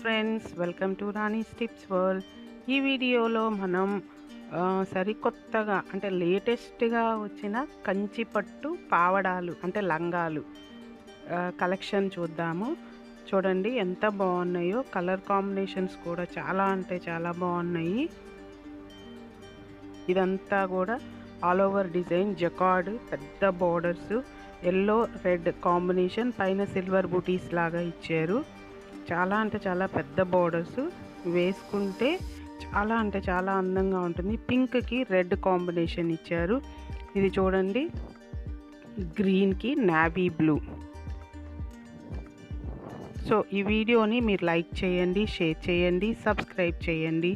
friends welcome to Rani tips world ఈ వీడియోలో మనం ఆ, సరికొత్తగా అంటే లేటెస్ట్గా వచ్చిన కంచి పట్టు పావడాలు అంటే లంగాలు ఆ, కలెక్షన్ చూద్దాము చూడండి ఎంత బాగున్నాయో కలర్ కాంబినేషన్స్ కూడా చాలా అంటే చాలా బాగున్నాయి ఇదంతా కూడా ఆల్ ఓవర్ డిజైన్ జకార్డ్ పెద్ద బోర్డర్స్ ఎల్లో రెడ్ కాంబినేషన్ పైన సిల్వర్ బూటీస్ లాగా ఇచ్చారు చాలా అంటే చాలా పెద్ద బోర్డర్స్ వేసుకుంటే చాలా అంటే చాలా అందంగా ఉంటుంది పింక్కి రెడ్ కాంబినేషన్ ఇచ్చారు ఇది చూడండి గ్రీన్కి నావీ బ్లూ సో ఈ వీడియోని మీరు లైక్ చేయండి షేర్ చేయండి సబ్స్క్రైబ్ చేయండి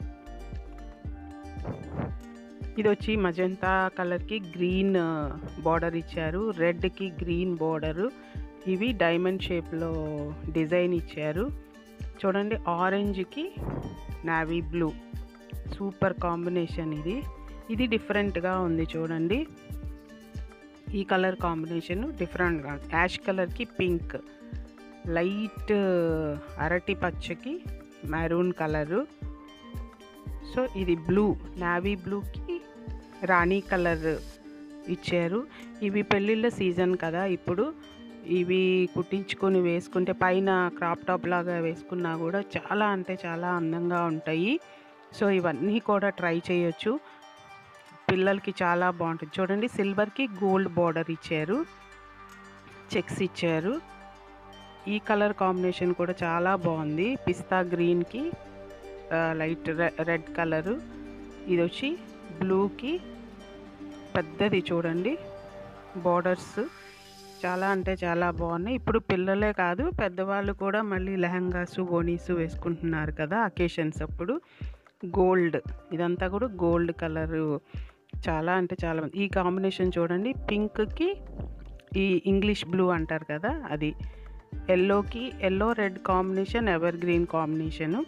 ఇది వచ్చి మజంతా కలర్కి గ్రీన్ బార్డర్ ఇచ్చారు రెడ్కి గ్రీన్ బార్డరు ఇవి డైమండ్ షేప్లో డిజైన్ ఇచ్చారు చూడండి ఆరెంజ్కి నావీ బ్లూ సూపర్ కాంబినేషన్ ఇది ఇది డిఫరెంట్గా ఉంది చూడండి ఈ కలర్ కాంబినేషన్ డిఫరెంట్గా యాష్ కలర్కి పింక్ లైట్ అరటి పచ్చకి మెరూన్ కలరు సో ఇది బ్లూ నావీ బ్లూకి రాణి కలర్ ఇచ్చారు ఇవి పెళ్ళిళ్ళ సీజన్ కదా ఇప్పుడు ఇవి కుట్టించుకొని వేసుకుంటే పైన క్రాప్ టాప్ లాగా వేసుకున్నా కూడా చాలా అంటే చాలా అందంగా ఉంటాయి సో ఇవన్నీ కూడా ట్రై చేయొచ్చు పిల్లలకి చాలా బాగుంటుంది చూడండి సిల్వర్కి గోల్డ్ బార్డర్ ఇచ్చారు చెక్స్ ఇచ్చారు ఈ కలర్ కాంబినేషన్ కూడా చాలా బాగుంది పిస్తా గ్రీన్కి లైట్ రెడ్ కలరు ఇది వచ్చి బ్లూకి పెద్దది చూడండి బార్డర్స్ చాలా అంటే చాలా బాగున్నాయి ఇప్పుడు పిల్లలే కాదు పెద్దవాళ్ళు కూడా మళ్ళీ లెహంగాస్ ఓనీస్ వేసుకుంటున్నారు కదా అకేషన్స్ అప్పుడు గోల్డ్ ఇదంతా కూడా గోల్డ్ కలరు చాలా అంటే చాలా ఈ కాంబినేషన్ చూడండి పింక్కి ఈ ఇంగ్లీష్ బ్లూ అంటారు కదా అది ఎల్లోకి yellow red combination evergreen combination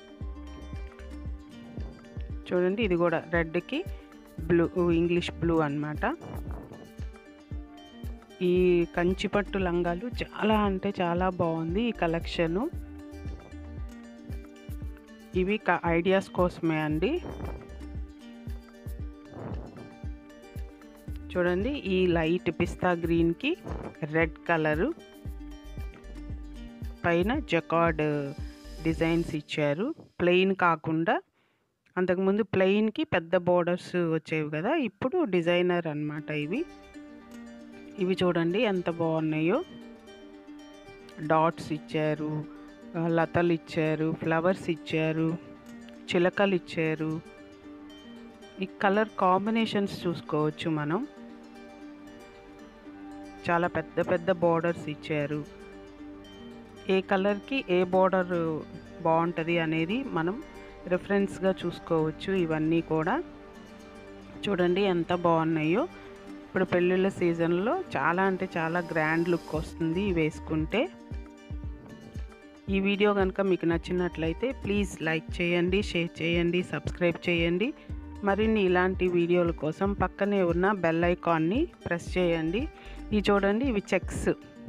చూడండి ఇది కూడా రెడ్కి బ్లూ ఇంగ్లీష్ బ్లూ అనమాట ఈ కంచిపట్టు లంగాలు చాలా అంటే చాలా బాగుంది ఈ కలెక్షను ఇవి ఐడియాస్ కోసమే అండి చూడండి ఈ లైట్ పిస్తా గ్రీన్కి రెడ్ కలరు పైన జకార్డ్ డిజైన్స్ ఇచ్చారు ప్లెయిన్ కాకుండా అంతకుముందు ప్లెయిన్కి పెద్ద బోర్డర్స్ వచ్చేవి కదా ఇప్పుడు డిజైనర్ అనమాట ఇవి ఇవి చూడండి ఎంత బాగున్నాయో డాట్స్ ఇచ్చారు లతలు ఇచ్చారు ఫ్లవర్స్ ఇచ్చారు చిలకలు ఇచ్చారు ఈ కలర్ కాంబినేషన్స్ చూసుకోవచ్చు మనం చాలా పెద్ద పెద్ద బోర్డర్స్ ఇచ్చారు ఏ కలర్కి ఏ బోర్డర్ బాగుంటుంది అనేది మనం రిఫరెన్స్గా చూసుకోవచ్చు ఇవన్నీ కూడా చూడండి ఎంత బాగున్నాయో ఇప్పుడు పెళ్ళిళ్ళ సీజన్లో చాలా అంటే చాలా గ్రాండ్ లుక్ వస్తుంది వేసుకుంటే ఈ వీడియో కనుక మీకు నచ్చినట్లయితే ప్లీజ్ లైక్ చేయండి షేర్ చేయండి సబ్స్క్రైబ్ చేయండి మరిన్ని ఇలాంటి వీడియోల కోసం పక్కనే ఉన్న బెల్ ఐకాన్ని ప్రెస్ చేయండి ఇవి చూడండి ఇవి చెక్స్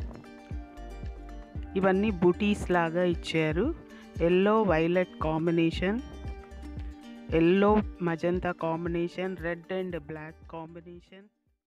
ఇవన్నీ బుటీస్ లాగా ఇచ్చారు yellow violet combination yellow magenta combination red and black combination